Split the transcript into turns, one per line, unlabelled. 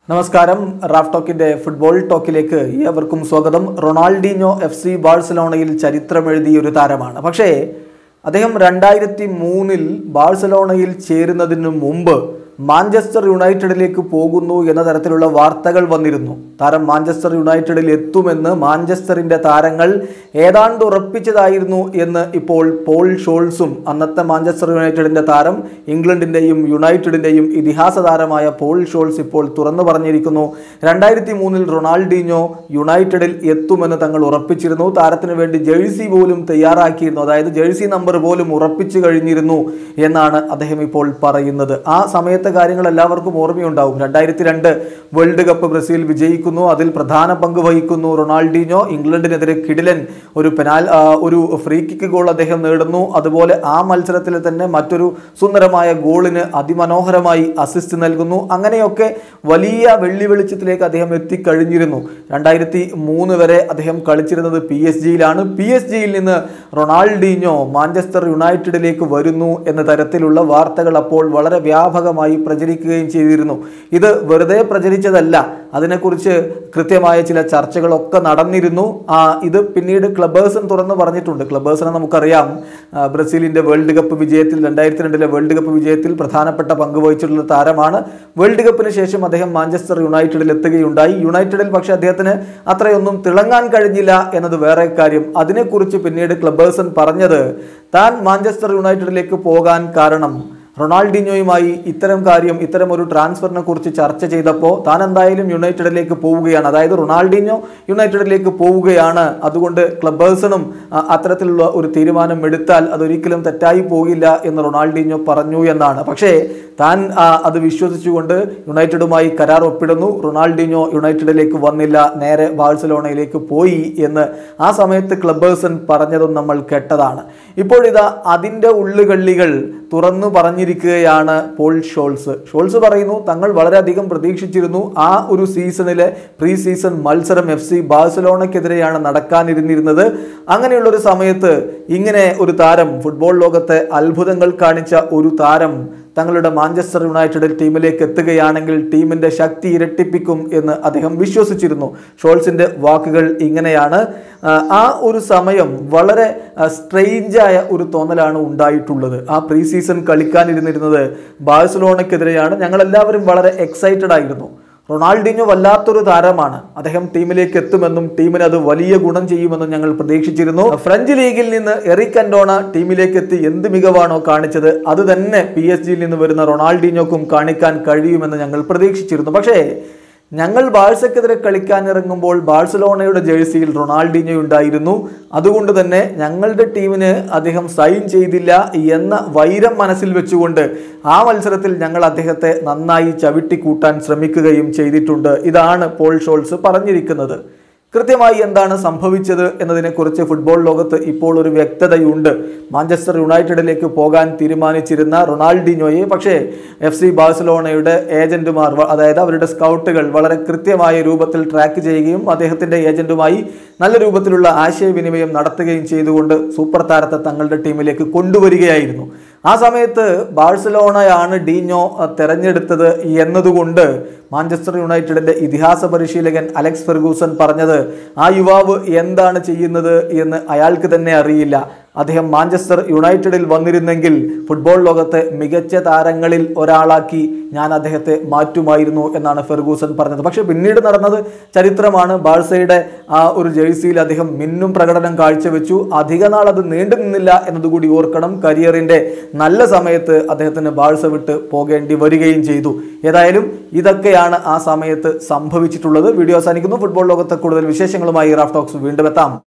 നമസ്കാരം Raf ടോക്കിന്റെ football ടോക്കിലേക്ക് ഏവർക്കും സ്വാഗതം റൊണാൾഡീഞ്ഞോ എഫ് സി ബാഴ്സലോണയിൽ ചരിത്രമെഴുതിയ ഒരു താരമാണ് പക്ഷേ അദ്ദേഹം രണ്ടായിരത്തി മൂന്നിൽ ബാഴ്സലോണയിൽ ചേരുന്നതിന് മുമ്പ് മാഞ്ചസ്റ്റർ യുണൈറ്റഡിലേക്ക് പോകുന്നു എന്ന തരത്തിലുള്ള വാർത്തകൾ വന്നിരുന്നു താരം മാഞ്ചസ്റ്റർ യുണൈറ്റഡിൽ എത്തുമെന്ന് മാഞ്ചസ്റ്ററിന്റെ താരങ്ങൾ ഏതാണ്ട് ഉറപ്പിച്ചതായിരുന്നു എന്ന് ഇപ്പോൾ പോൾ ഷോൾസും അന്നത്തെ മാഞ്ചസ്റ്റർ യുണൈറ്റഡിന്റെ താരം ഇംഗ്ലണ്ടിന്റെയും യുണൈറ്റഡിന്റെയും ഇതിഹാസ താരമായ പോൾ ഷോൾസ് ഇപ്പോൾ തുറന്നു പറഞ്ഞിരിക്കുന്നു രണ്ടായിരത്തി മൂന്നിൽ റൊണാൾഡീഞ്ഞോ യുണൈറ്റഡിൽ എത്തുമെന്ന് തങ്ങൾ ഉറപ്പിച്ചിരുന്നു താരത്തിന് വേണ്ടി ജേഴ്സി പോലും തയ്യാറാക്കിയിരുന്നു അതായത് ജേഴ്സി നമ്പർ പോലും ഉറപ്പിച്ചു കഴിഞ്ഞിരുന്നു എന്നാണ് അദ്ദേഹം ഇപ്പോൾ പറയുന്നത് ആ സമയത്തെ കാര്യങ്ങൾ എല്ലാവർക്കും ഓർമ്മയുണ്ടാവും രണ്ടായിരത്തി രണ്ട് വേൾഡ് കപ്പ് ബ്രസീൽ വിജയിക്കുന്നു അതിൽ പ്രധാന പങ്ക് വഹിക്കുന്നു റൊണാൾഡീഞ്ഞോ ഇംഗ്ലണ്ടിനെതിരെ കിടിലൻ ഒരു പെനാൽ ആ, ഒരു ഫ്രീ കിക്ക് ഗോൾ അദ്ദേഹം നേടുന്നു അതുപോലെ ആ മത്സരത്തിൽ തന്നെ മറ്റൊരു സുന്ദരമായ ഗോളിന് അതിമനോഹരമായി അസിസ്റ്റ് നൽകുന്നു അങ്ങനെയൊക്കെ വലിയ വെള്ളി വെളിച്ചത്തിലേക്ക് അദ്ദേഹം എത്തിക്കഴിഞ്ഞിരുന്നു രണ്ടായിരത്തി മൂന്ന് വരെ അദ്ദേഹം കളിച്ചിരുന്നത് പി എസ് ജിയിലാണ് പി എസ് ജിയിൽ നിന്ന് റൊണാൾഡീഞ്ഞോ മാഞ്ചസ്റ്റർ യുണൈറ്റഡിലേക്ക് വരുന്നു എന്ന തരത്തിലുള്ള വാർത്തകൾ അപ്പോൾ വളരെ വ്യാപകമായി പ്രചരിക്കുകയും ചെയ്തിരുന്നു ഇത് വെറുതെ പ്രചരിച്ചതല്ല അതിനെക്കുറിച്ച് കൃത്യമായ ചില ചർച്ചകളൊക്കെ നടന്നിരുന്നു ആ ഇത് പിന്നീട് ക്ലബേഴ്സൺ തുറന്നു പറഞ്ഞിട്ടുണ്ട് ക്ലബേഴ്സിനെ നമുക്കറിയാം ആ, ബ്രസീലിന്റെ വേൾഡ് കപ്പ് വിജയത്തിൽ രണ്ടായിരത്തി രണ്ടിലെ വേൾഡ് കപ്പ് വിജയത്തിൽ പ്രധാനപ്പെട്ട പങ്ക് വഹിച്ചിട്ടുള്ള താരമാണ് വേൾഡ് കപ്പിന് ശേഷം അദ്ദേഹം മാഞ്ചസ്റ്റർ യുണൈറ്റഡിൽ എത്തുകയുണ്ടായി യുണൈറ്റഡിൽ പക്ഷേ അദ്ദേഹത്തിന് അത്രയൊന്നും തിളങ്ങാൻ കഴിഞ്ഞില്ല എന്നത് വേറെ കാര്യം അതിനെക്കുറിച്ച് പിന്നീട് ക്ലബേഴ്സൺ പറഞ്ഞത് താൻ മാഞ്ചസ്റ്റർ യുണൈറ്റഡിലേക്ക് പോകാൻ കാരണം റൊണാൾഡിനോയുമായി ഇത്തരം കാര്യം ഇത്തരം ഒരു ട്രാൻസ്ഫറിനെ കുറിച്ച് ചർച്ച ചെയ്തപ്പോൾ താൻ എന്തായാലും യുണൈറ്റഡിലേക്ക് പോവുകയാണ് അതായത് റൊണാൾഡിനോ യുണൈറ്റഡിലേക്ക് പോവുകയാണ് അതുകൊണ്ട് ക്ലബേഴ്സണും ആ, അത്തരത്തിലുള്ള ഒരു തീരുമാനം എടുത്താൽ അതൊരിക്കലും തെറ്റായി പോകില്ല എന്ന് റൊണാൾഡിനോ പറഞ്ഞു എന്നാണ് പക്ഷേ താൻ ആ, അത് വിശ്വസിച്ചുകൊണ്ട് യുണൈറ്റഡുമായി കരാർ ഒപ്പിടുന്നു റൊണാൾഡിനോ യുണൈറ്റഡിലേക്ക് വന്നില്ല നേരെ ബാഴ്സലോണയിലേക്ക് പോയി എന്ന് ആ സമയത്ത് ക്ലബേഴ്സൺ പറഞ്ഞതും നമ്മൾ കേട്ടതാണ് ഇപ്പോഴിതാ അതിൻ്റെ ഉള്ളുകള്ളികൾ തുറന്നു പറഞ്ഞിരിക്കുകയാണ് പോൾ ഷോൾസ് ഷോൾസ് പറയുന്നു തങ്ങൾ വളരെയധികം പ്രതീക്ഷിച്ചിരുന്നു ആ ഒരു സീസണിലെ പ്രീ സീസൺ മത്സരം എഫ് സി ബാഴ്സലോണയ്ക്കെതിരെയാണ് നടക്കാനിരുന്നിരുന്നത് അങ്ങനെയുള്ള ഒരു സമയത്ത് ഇങ്ങനെ ഒരു താരം ഫുട്ബോൾ ലോകത്തെ അത്ഭുതങ്ങൾ കാണിച്ച ഒരു താരം തങ്ങളുടെ മാഞ്ചസ്റ്റർ യുണൈറ്റഡ് ടീമിലേക്ക് എത്തുകയാണെങ്കിൽ ടീമിന്റെ ശക്തി ഇരട്ടിപ്പിക്കും എന്ന് അദ്ദേഹം വിശ്വസിച്ചിരുന്നു ഷോൾസിന്റെ വാക്കുകൾ ഇങ്ങനെയാണ് ആ, ആ ഒരു സമയം വളരെ സ്ട്രെയിഞ്ചായ ഒരു തോന്നലാണ് ഉണ്ടായിട്ടുള്ളത് ആ പ്രീ സീസൺ കളിക്കാനിരുന്നിരുന്നത് ബാഴ്സലോണയ്ക്കെതിരെയാണ് ഞങ്ങളെല്ലാവരും വളരെ എക്സൈറ്റഡ് ആയിരുന്നു റൊണാൾഡിനോ വല്ലാത്തൊരു താരമാണ് അദ്ദേഹം ടീമിലേക്ക് എത്തുമെന്നും ടീമിന് അത് വലിയ ഗുണം ചെയ്യുമെന്നും ഞങ്ങൾ പ്രതീക്ഷിച്ചിരുന്നു ഫ്രഞ്ച് ലീഗിൽ നിന്ന് എറിക് അന്റോണ ടീമിലേക്ക് എത്തി എന്ത് മികവാണോ കാണിച്ചത് അത് തന്നെ പി എസ് ജിയിൽ നിന്ന് വരുന്ന റൊണാൾഡിനോക്കും കാണിക്കാൻ കഴിയുമെന്ന് ഞങ്ങൾ പ്രതീക്ഷിച്ചിരുന്നു പക്ഷേ ഞങ്ങൾ ബാഴ്സക്കെതിരെ കളിക്കാൻ ഇറങ്ങുമ്പോൾ ബാഴ്സലോണയുടെ ജേഴ്സിയിൽ റൊണാൾഡിനോ ഉണ്ടായിരുന്നു അതുകൊണ്ട് തന്നെ ഞങ്ങളുടെ ടീമിന് അദ്ദേഹം സൈൻ ചെയ്തില്ല എന്ന വൈരം മനസ്സിൽ വെച്ചുകൊണ്ട് ആ മത്സരത്തിൽ ഞങ്ങൾ അദ്ദേഹത്തെ നന്നായി ചവിട്ടിക്കൂട്ടാൻ ശ്രമിക്കുകയും ചെയ്തിട്ടുണ്ട് ഇതാണ് പോൾ ഷോൾസ് പറഞ്ഞിരിക്കുന്നത് കൃത്യമായി എന്താണ് സംഭവിച്ചത് എന്നതിനെക്കുറിച്ച് ഫുട്ബോൾ ലോകത്ത് ഇപ്പോൾ ഒരു വ്യക്തതയുണ്ട് മാഞ്ചസ്റ്റർ യുണൈറ്റഡിലേക്ക് പോകാൻ തീരുമാനിച്ചിരുന്ന റൊണാൾഡിനോയെ പക്ഷേ എഫ് സി ബാഴ്സലോണയുടെ ഏജന്റുമാർ വ- അതായത് അവരുടെ സ്കൗട്ടുകൾ വളരെ കൃത്യമായ രൂപത്തിൽ ട്രാക്ക് ചെയ്യുകയും അദ്ദേഹത്തിന്റെ ഏജന്റുമായി നല്ല രൂപത്തിലുള്ള ആശയവിനിമയം നടത്തുകയും ചെയ്തുകൊണ്ട് സൂപ്പർ താരത്തെ തങ്ങളുടെ ടീമിലേക്ക് കൊണ്ടുവരികയായിരുന്നു ആ സമയത്ത് ബാഴ്സലോണയാണ് ഡീഞ്ഞോ അഹ്, തെരഞ്ഞെടുത്തത് എന്നതുകൊണ്ട് മാഞ്ചസ്റ്റർ യുണൈറ്റഡിന്റെ ഇതിഹാസ പരിശീലകൻ അലക്സ് ഫെർഗൂസൺ പറഞ്ഞത് ആ യുവാവ് എന്താണ് ചെയ്യുന്നത് എന്ന് അയാൾക്ക് തന്നെ അറിയില്ല അദ്ദേഹം മാഞ്ചസ്റ്റർ യുണൈറ്റഡിൽ വന്നിരുന്നെങ്കിൽ ഫുട്ബോൾ ലോകത്തെ മികച്ച താരങ്ങളിൽ ഒരാളാക്കി ഞാൻ അദ്ദേഹത്തെ മാറ്റുമായിരുന്നു എന്നാണ് ഫെർഗൂസൺ പറഞ്ഞത് പക്ഷെ പിന്നീട് നടന്നത് ചരിത്രമാണ് ബാഴ്സയുടെ ആ ഒരു ജേഴ്സിയിൽ അദ്ദേഹം മിന്നും പ്രകടനം കാഴ്ചവെച്ചു അധിക നാൾ അത് നീണ്ടു നിന്നില്ല എന്നതുകൂടി ഓർക്കണം കരിയറിന്റെ നല്ല സമയത്ത് അദ്ദേഹത്തിന് ബാഴ്സ വിട്ട് പോകേണ്ടി വരികയും ചെയ്തു ഏതായാലും ഇതൊക്കെയാണ് ആ സമയത്ത് സംഭവിച്ചിട്ടുള്ളത് വീഡിയോ അവസാനിക്കുന്നു ഫുട്ബോൾ ലോകത്തെ കൂടുതൽ വിശേഷങ്ങളുമായി റാഫ് ടോക്സ് വീണ്ടും എത്താം